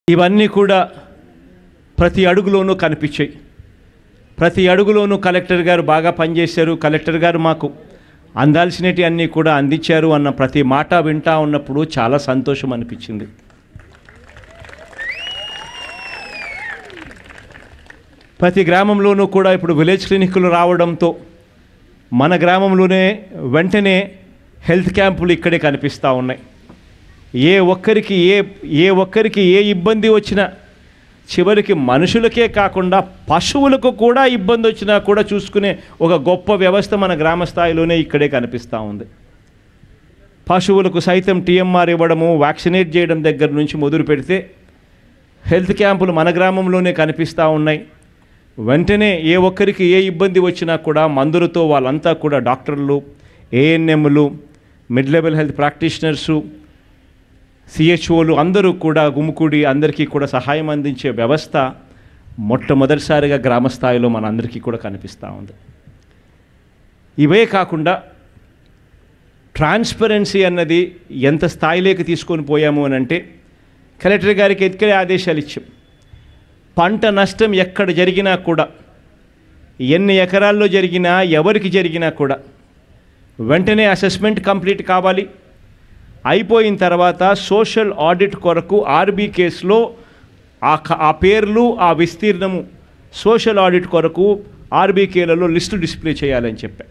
ఇవన్నీ కూడా ప్రతి అడుగులోనూ కనిపించాయి ప్రతి అడుగులోనూ కలెక్టర్ గారు బాగా పనిచేశారు కలెక్టర్ గారు మాకు అందాల్సినవి అన్నీ కూడా అందించారు అన్న ప్రతి మాట వింటా ఉన్నప్పుడు చాలా సంతోషం అనిపించింది ప్రతి గ్రామంలోనూ కూడా ఇప్పుడు విలేజ్ క్లినిక్లు రావడంతో మన గ్రామంలోనే వెంటనే హెల్త్ క్యాంపులు ఇక్కడే కనిపిస్తూ ఉన్నాయి ఏ ఒక్కరికి ఏ ఏ ఒక్కరికి ఏ ఇబ్బంది వచ్చినా చివరికి మనుషులకే కాకుండా పశువులకు కూడా ఇబ్బంది వచ్చినా కూడా చూసుకునే ఒక గొప్ప వ్యవస్థ మన గ్రామ స్థాయిలోనే ఇక్కడే కనిపిస్తూ ఉంది పశువులకు సైతం టీఎంఆర్ ఇవ్వడము వ్యాక్సినేట్ చేయడం దగ్గర నుంచి మొదలు పెడితే హెల్త్ క్యాంపులు మన గ్రామంలోనే కనిపిస్తూ ఉన్నాయి వెంటనే ఏ ఒక్కరికి ఏ ఇబ్బంది వచ్చినా కూడా మందులతో వాళ్ళంతా కూడా డాక్టర్లు ఏఎన్ఎంలు మిడ్ లెవెల్ హెల్త్ ప్రాక్టీషనర్సు సిహెచ్ఓలు అందరూ కూడా గుమ్ముకూడి అందరికీ కూడా సహాయం అందించే వ్యవస్థ మొట్టమొదటిసారిగా గ్రామ స్థాయిలో మనందరికీ కూడా కనిపిస్తూ ఉంది ఇవే కాకుండా ట్రాన్స్పరెన్సీ అన్నది ఎంత స్థాయిలోకి తీసుకొని పోయాము అని అంటే కలెక్టర్ గారికి ఎత్తుకే ఆదేశాలు ఇచ్చాం పంట నష్టం ఎక్కడ జరిగినా కూడా ఎన్ని ఎకరాల్లో జరిగినా ఎవరికి జరిగినా కూడా వెంటనే అసెస్మెంట్ కంప్లీట్ కావాలి అయిపోయిన తర్వాత సోషల్ ఆడిట్ కొరకు ఆర్బీ కేసులో ఆ క- ఆ పేర్లు ఆ విస్తీర్ణము సోషల్ ఆడిట్ కొరకు ఆర్బీకేలలో లిస్టు డిస్ప్లే చేయాలని చెప్పా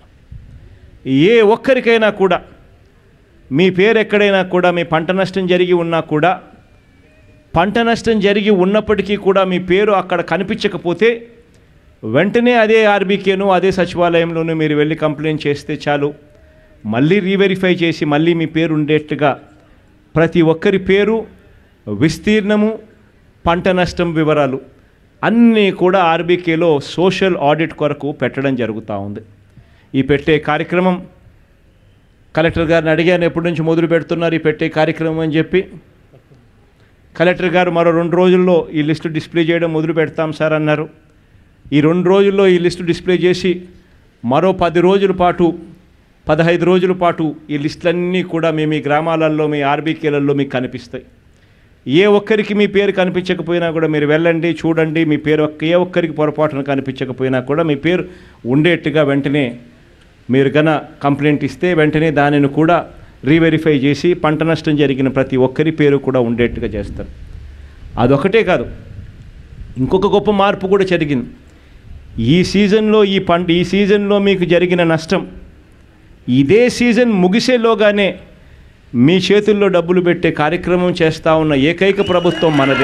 ఏ ఒక్కరికైనా కూడా మీ పేరు ఎక్కడైనా కూడా మీ పంట నష్టం జరిగి ఉన్నా కూడా పంట నష్టం జరిగి ఉన్నప్పటికీ కూడా మీ పేరు అక్కడ కనిపించకపోతే వెంటనే అదే ఆర్బీకేను అదే సచివాలయంలోనూ మీరు వెళ్ళి కంప్లైంట్ చేస్తే చాలు మళ్ళీ రీవెరిఫై చేసి మళ్ళీ మీ పేరు ఉండేట్టుగా ప్రతి ఒక్కరి పేరు విస్తీర్ణము పంట నష్టం వివరాలు అన్నీ కూడా ఆర్బీకేలో సోషల్ ఆడిట్ కొరకు పెట్టడం జరుగుతూ ఉంది ఈ పెట్టే కార్యక్రమం కలెక్టర్ గారిని అడిగాను ఎప్పటి నుంచి మొదలు పెడుతున్నారు ఈ పెట్టే కార్యక్రమం అని చెప్పి కలెక్టర్ గారు మరో రెండు రోజుల్లో ఈ లిస్టు డిస్ప్లే చేయడం మొదలు పెడతాం సార్ అన్నారు ఈ రెండు రోజుల్లో ఈ లిస్టు డిస్ప్లే చేసి మరో పది రోజుల పాటు పదహైదు రోజుల పాటు ఈ లిస్టులన్నీ కూడా మీ మీ గ్రామాలలో మీ ఆర్బీకేలలో మీకు కనిపిస్తాయి ఏ ఒక్కరికి మీ పేరు కనిపించకపోయినా కూడా మీరు వెళ్ళండి చూడండి మీ పేరు ఒక్క- ఏ ఒక్కరికి పొరపాటున కనిపించకపోయినా కూడా మీ పేరు ఉండేట్టుగా వెంటనే మీరు గన కంప్లైంట్ ఇస్తే వెంటనే దానిని కూడా రీవెరిఫై చేసి పంట నష్టం జరిగిన ప్రతి ఒక్కరి పేరు కూడా ఉండేట్టుగా చేస్తారు అదొకటే కాదు ఇంకొక గొప్ప మార్పు కూడా జరిగింది ఈ సీజన్లో ఈ పంట ఈ సీజన్లో మీకు జరిగిన నష్టం ఇదే సీజన్ ముగిసేలోగానే మీ చేతుల్లో డబ్బులు పెట్టే కార్యక్రమం చేస్తూ ఉన్న ఏకైక ప్రభుత్వం మనదే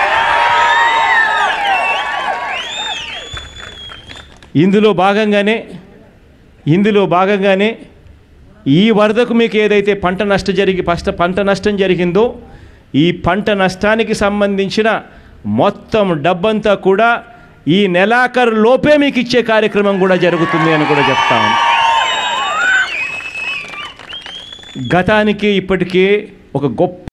ఇందులో భాగంగానే ఇందులో భాగంగానే ఈ వరదకు మీకు ఏదైతే పంట నష్టం జరిగి ఫస్ట్ పంట నష్టం జరిగిందో ఈ పంట నష్టానికి సంబంధించిన మొత్తం డబ్బంతా కూడా ఈ నెలాఖరు లోపే మీకు ఇచ్చే కార్యక్రమం కూడా జరుగుతుంది అని కూడా చెప్తాను గతానికి ఇప్పటికీ ఒక గొప్ప